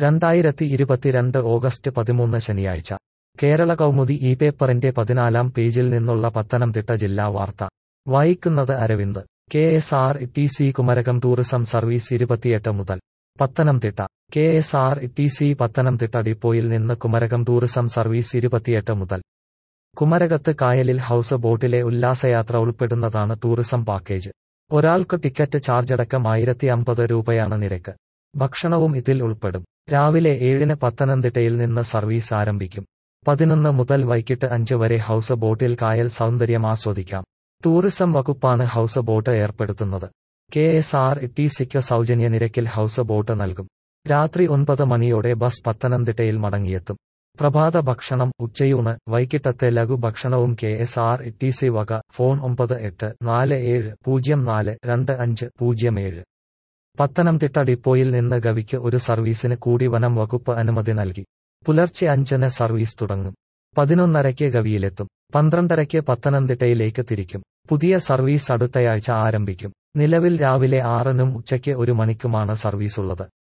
രണ്ടായിരത്തി ഇരുപത്തിരണ്ട് ഓഗസ്റ്റ് പതിമൂന്ന് ശനിയാഴ്ച കേരള കൗമുദി ഈ പേപ്പറിന്റെ പതിനാലാം പേജിൽ നിന്നുള്ള പത്തനംതിട്ട ജില്ലാ വാർത്ത വായിക്കുന്നത് Aravind K S R T C Kumarakom tourism service ഇരുപത്തിയെട്ട് മുതൽ Pathanamthitta K S R T C Pathanamthitta ഡിപ്പോയിൽ നിന്ന് കുമരകം ടൂറിസം സർവീസ് ഇരുപത്തിയെട്ട് മുതൽ കുമരകത്ത് കായലിൽ ഹൌസ് ബോട്ടിലെ ഉല്ലാസയാത്ര ഉൾപ്പെടുന്നതാണ് ടൂറിസം പാക്കേജ് ഒരാൾക്ക് ടിക്കറ്റ് ചാർജടക്കം ആയിരത്തി അമ്പത് രൂപയാണ് നിരക്ക് ഭക്ഷണവും ഇതിൽ ഉൾപ്പെടും രാവിലെ ഏഴിന് പത്തനംതിട്ടയിൽ നിന്ന് സർവീസ് ആരംഭിക്കും പതിനൊന്ന് മുതൽ വൈകിട്ട് അഞ്ച് വരെ ഹൌസ് ബോട്ടിൽ കായൽ സൗന്ദര്യം ആസ്വദിക്കാം ടൂറിസം വകുപ്പാണ് ഹൌസ് ബോട്ട് ഏർപ്പെടുത്തുന്നത് കെ എസ് ആർ ടി സിക്ക് സൗജന്യ നിരക്കിൽ ഹൌസ് ബോട്ട് നൽകും രാത്രി ഒൻപത് മണിയോടെ ബസ് പത്തനംതിട്ടയിൽ മടങ്ങിയെത്തും പ്രഭാത ഭക്ഷണം ഉച്ചയൂണ് വൈകിട്ടത്തെ ലഘുഭക്ഷണവും K S R T C വക ഫോൺ ഒമ്പത് എട്ട് നാല് ഏഴ് പൂജ്യം നാല് രണ്ട് അഞ്ച് പൂജ്യം ഏഴ് പത്തനംതിട്ട ഡിപ്പോയിൽ നിന്ന് ഗവിക്ക് ഒരു സർവീസിന് കൂടി വനം വകുപ്പ് അനുമതി നൽകി പുലർച്ചെ അഞ്ചിന് സർവീസ് തുടങ്ങും പതിനൊന്നരയ്ക്ക് ഗവിയിലെത്തും പന്ത്രണ്ടരയ്ക്ക് പത്തനംതിട്ടയിലേക്ക് തിരിക്കും പുതിയ സർവീസ് അടുത്തയാഴ്ച ആരംഭിക്കും നിലവിൽ രാവിലെ ആറിനും ഉച്ചയ്ക്ക് ഒരു മണിക്കുമാണ് സർവീസുള്ളത്